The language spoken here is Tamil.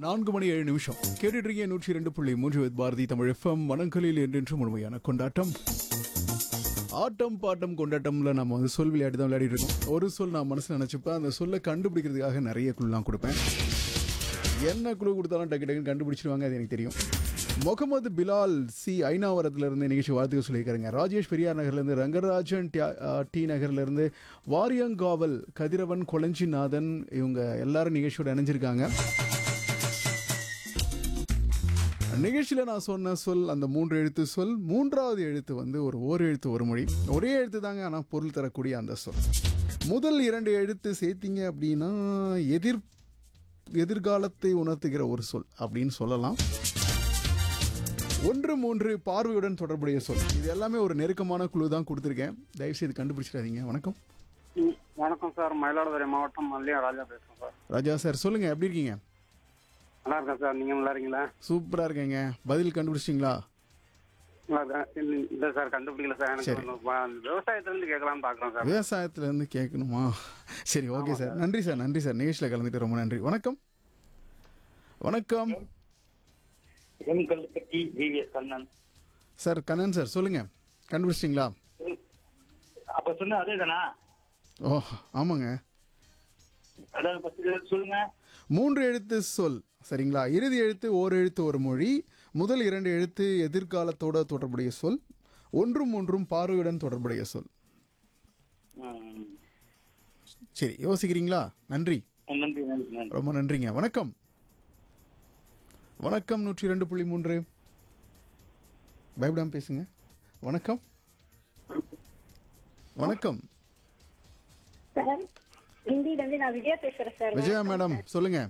நான்கு மணி ஏழு நிமிஷம் கேட்டுட்டு இருக்கீங்க நூற்றி ரெண்டு புள்ளி மூன்று with பாரதி தமிழ் எஃப்எம் வனங்களில் என்றென்றும் முழுமையான கொண்டாட்டம் ஆட்டம் பாட்டம் கொண்டாட்டம்ல நம்ம வந்து சொல் விளையாட்டு தான் விளையாடிட்டு இருக்கோம் ஒரு சொல் நான் மனசுல நினைச்சுப்பேன் அந்த சொல்லை கண்டுபிடிக்கிறதுக்காக நிறைய குழுலாம் கொடுப்பேன் என்ன குழு கொடுத்தாலும் டக்கு டக்குன்னு கண்டுபிடிச்சிருவாங்க அது எனக்கு தெரியும் முகமது பிலால் சி ஐநாவரத்துல இருந்து நிகழ்ச்சி வாழ்த்துக்க சொல்லியிருக்காருங்க ராஜேஷ் பெரியார் நகர்லேருந்து ரங்கராஜன் டியா- ஆ, டி நகர்லேருந்து வாரியங்காவல் கதிரவன் கொளஞ்சிநாதன் இவங்க எல்லாரும் நிகழ்ச்சியோட இணைஞ்சிருக்காங்க நிகழ்ச்சியில் நான் சொன்ன சொல் அந்த மூன்று எழுத்து சொல் மூன்றாவது எழுத்து வந்து ஒரு ஓர் எழுத்து ஒரு மொழி ஒரே எழுத்து தாங்க ஆனால் பொருள் தரக்கூடிய அந்த சொல் முதல் இரண்டு எழுத்து சேர்த்தீங்க அப்படின்னா எதிர் எதிர்காலத்தை உணர்த்துகிற ஒரு சொல் அப்படின்னு சொல்லலாம் ஒன்று மூன்று பார்வையுடன் தொடர்புடைய சொல் இது எல்லாமே ஒரு நெருக்கமான குழு தான் கொடுத்துருக்கேன் தயவுசெய்து கண்டுபிடிச்சிடாதீங்க வணக்கம் ம், வணக்கம் சார் மயிலாடுதுறை மாவட்டம் மல்லியம் ராஜா பேசுறேன் சார் ராஜா சார் சொல்லுங்க எப்படி இருக்கீங்க நல்லா இருக்கேன் சார் நீங்க நல்லா இருக்கீங்களா சூப்பரா இருக்கீங்க பதில் கண்டுபிடிச்சிங்களா நல்லா இருக்கேன் இல்ல- இல்ல சார் கண்டுபிடிக்கல சார் எனக்கு சரி. ஒண்ணு வ- விவசாயத்துல இருந்து கேட்கலாம்னு பாக்குறேன் சார் விவசாயத்துல இருந்து கேட்கணுமா சரி ஓகே சார் நன்றி சார் நன்றி சார் நிகழ்ச்சியில் கலந்துட்டு ரொம்ப நன்றி வணக்கம் வணக்கம் Enkalpatti GVS Kannan sir Kannan sir சொல்லுங்க கண்டுபிடிச்சிங்களா அப்ப சொன்ன அதே தானா ஓ ஆமாங்க அதாவது ஃபர்ஸ்ட் சொல்லுங்க மூன்று எழுத்து சொல் சரிங்களா இறுதி எழுத்து ஓர் எழுத்து ஒரு மொழி முதல் இரண்டு எழுத்து எதிர்காலத்தோட தொடர்புடைய சொல் ஒன்றும் ஒன்றும் பார்வையுடன் தொடர்புடைய சொல் ம். சரி யோசிக்கிறீங்களா நன்றி நன்றி நன்றி நன்றி ரொம்ப நன்றிங்க வணக்கம் வணக்கம் நூற்றி ரெண்டு புள்ளி மூன்று பயப்படாம பேசுங்க வணக்கம் வணக்கம் சார் ஹிந்தில இருந்து நான் விஜயா பேசுறேன் சார் விஜயா மேடம் சொல்லுங்க